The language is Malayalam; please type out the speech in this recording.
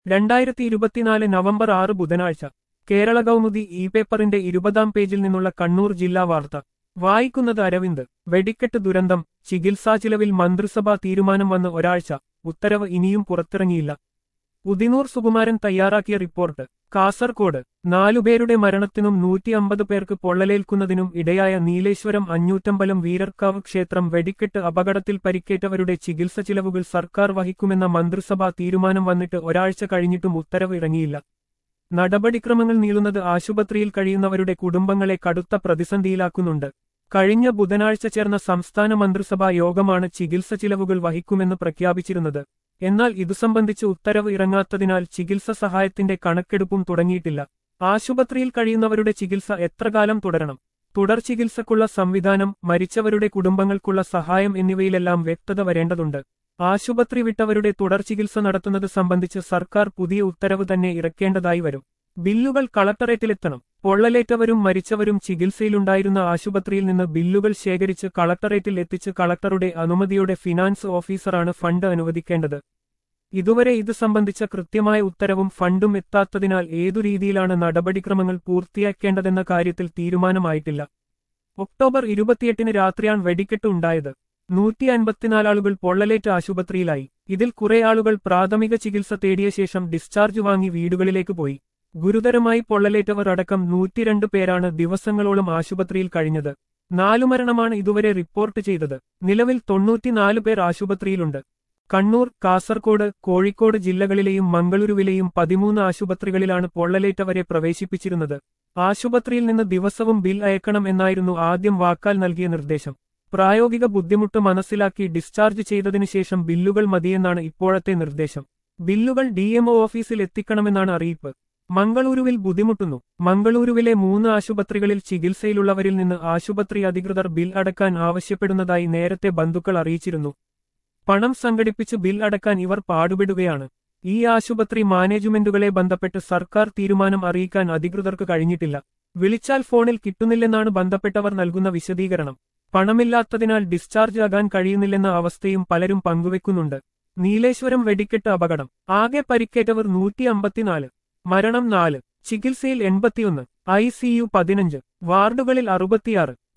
രണ്ടായിരത്തി ഇരുപത്തിനാല് നവംബർ ആറ് ബുധനാഴ്ച കേരള കൗമുദി ഇ പേപ്പറിന്റെ ഇരുപതാം പേജിൽ നിന്നുള്ള കണ്ണൂർ ജില്ലാ വാർത്ത വായിക്കുന്നത് അരവിന്ദ് വെടിക്കെട്ട് ദുരന്തം ചികിത്സാ ചിലവിൽ മന്ത്രിസഭാ തീരുമാനം വന്ന് ഒരാഴ്ച ഉത്തരവ് ഇനിയും പുറത്തിറങ്ങിയില്ല ഉദിനൂർ സുകുമാരൻ തയ്യാറാക്കിയ റിപ്പോർട്ട് കാസർകോട് നാലുപേരുടെ മരണത്തിനും നൂറ്റി അമ്പത് പേർക്ക് പൊള്ളലേൽക്കുന്നതിനും ഇടയായ നീലേശ്വരം അഞ്ഞൂറ്റമ്പലം വീരർക്കാവ് ക്ഷേത്രം വെടിക്കെട്ട് അപകടത്തിൽ പരിക്കേറ്റവരുടെ ചികിത്സ ചിലവുകൾ സർക്കാർ വഹിക്കുമെന്ന മന്ത്രിസഭാ തീരുമാനം വന്നിട്ട് ഒരാഴ്ച കഴിഞ്ഞിട്ടും ഉത്തരവ് ഇറങ്ങിയില്ല നടപടിക്രമങ്ങൾ നീളുന്നത് ആശുപത്രിയിൽ കഴിയുന്നവരുടെ കുടുംബങ്ങളെ കടുത്ത പ്രതിസന്ധിയിലാക്കുന്നുണ്ട് കഴിഞ്ഞ ബുധനാഴ്ച ചേർന്ന സംസ്ഥാന മന്ത്രിസഭാ യോഗമാണ് ചികിത്സ ചിലവുകൾ വഹിക്കുമെന്ന് പ്രഖ്യാപിച്ചിരുന്നത് എന്നാൽ ഇതു സംബന്ധിച്ച് ഉത്തരവ് ഇറങ്ങാത്തതിനാൽ ചികിത്സ സഹായത്തിന്റെ കണക്കെടുപ്പും തുടങ്ങിയിട്ടില്ല ആശുപത്രിയിൽ കഴിയുന്നവരുടെ ചികിത്സ എത്രകാലം തുടരണം തുടർ ചികിത്സക്കുള്ള സംവിധാനം മരിച്ചവരുടെ കുടുംബങ്ങൾക്കുള്ള സഹായം എന്നിവയിലെല്ലാം വ്യക്തത വരേണ്ടതുണ്ട് ആശുപത്രി വിട്ടവരുടെ തുടർ ചികിത്സ നടത്തുന്നത് സംബന്ധിച്ച് സർക്കാർ പുതിയ ഉത്തരവ് തന്നെ ഇറക്കേണ്ടതായി വരും ബില്ലുകൾ കളക്ടറേറ്റിലെത്തണം പൊള്ളലേറ്റവരും മരിച്ചവരും ചികിത്സയിലുണ്ടായിരുന്ന ആശുപത്രിയിൽ നിന്ന് ബില്ലുകൾ ശേഖരിച്ച് കളക്ടറേറ്റിൽ എത്തിച്ച് കളക്ടറുടെ അനുമതിയോടെ ഫിനാൻസ് ഓഫീസറാണ് ഫണ്ട് അനുവദിക്കേണ്ടത് ഇതുവരെ ഇത് സംബന്ധിച്ച കൃത്യമായ ഉത്തരവും ഫണ്ടും എത്താത്തതിനാൽ ഏതു രീതിയിലാണ് നടപടിക്രമങ്ങൾ പൂർത്തിയാക്കേണ്ടതെന്ന കാര്യത്തിൽ തീരുമാനമായിട്ടില്ല ഒക്ടോബർ ഇരുപത്തിയെട്ടിന് രാത്രിയാണ് വെടിക്കെട്ട് ഉണ്ടായത് നൂറ്റി അൻപത്തിനാല് ആളുകൾ പൊള്ളലേറ്റ് ആശുപത്രിയിലായി ഇതിൽ കുറെ ആളുകൾ പ്രാഥമിക ചികിത്സ തേടിയ ശേഷം ഡിസ്ചാർജ് വാങ്ങി വീടുകളിലേക്ക് പോയി ഗുരുതരമായി പൊള്ളലേറ്റവർ അടക്കം നൂറ്റിരണ്ട് പേരാണ് ദിവസങ്ങളോളം ആശുപത്രിയിൽ കഴിഞ്ഞത് നാലു മരണമാണ് ഇതുവരെ റിപ്പോർട്ട് ചെയ്തത് നിലവിൽ തൊണ്ണൂറ്റിനാല് പേർ ആശുപത്രിയിലുണ്ട് കണ്ണൂർ കാസർകോട് കോഴിക്കോട് ജില്ലകളിലെയും മംഗളൂരുവിലെയും പതിമൂന്ന് ആശുപത്രികളിലാണ് പൊള്ളലേറ്റവരെ പ്രവേശിപ്പിച്ചിരുന്നത് ആശുപത്രിയിൽ നിന്ന് ദിവസവും ബിൽ അയക്കണം എന്നായിരുന്നു ആദ്യം വാക്കാൽ നൽകിയ നിർദ്ദേശം പ്രായോഗിക ബുദ്ധിമുട്ട് മനസ്സിലാക്കി ഡിസ്ചാർജ് ചെയ്തതിനു ശേഷം ബില്ലുകൾ മതിയെന്നാണ് ഇപ്പോഴത്തെ നിർദ്ദേശം ബില്ലുകൾ ഡിഎംഒ ഓഫീസിൽ എത്തിക്കണമെന്നാണ് അറിയിപ്പ് മംഗളൂരുവിൽ ബുദ്ധിമുട്ടുന്നു മംഗളൂരുവിലെ മൂന്ന് ആശുപത്രികളിൽ ചികിത്സയിലുള്ളവരിൽ നിന്ന് ആശുപത്രി അധികൃതർ ബിൽ അടക്കാൻ ആവശ്യപ്പെടുന്നതായി നേരത്തെ ബന്ധുക്കൾ അറിയിച്ചിരുന്നു പണം സംഘടിപ്പിച്ച് ബിൽ അടക്കാൻ ഇവർ പാടുപെടുകയാണ് ഈ ആശുപത്രി മാനേജ്മെന്റുകളെ ബന്ധപ്പെട്ട് സർക്കാർ തീരുമാനം അറിയിക്കാൻ അധികൃതർക്ക് കഴിഞ്ഞിട്ടില്ല വിളിച്ചാൽ ഫോണിൽ കിട്ടുന്നില്ലെന്നാണ് ബന്ധപ്പെട്ടവർ നൽകുന്ന വിശദീകരണം പണമില്ലാത്തതിനാൽ ഡിസ്ചാർജ് ആകാൻ കഴിയുന്നില്ലെന്ന അവസ്ഥയും പലരും പങ്കുവെക്കുന്നുണ്ട് നീലേശ്വരം വെടിക്കെട്ട് അപകടം ആകെ പരിക്കേറ്റവർ നൂറ്റി അമ്പത്തിനാല് മരണം നാല് ചികിത്സയിൽ എൺപത്തിയൊന്ന് ഐ സിയു പതിനഞ്ച് വാർഡുകളിൽ അറുപത്തിയാറ്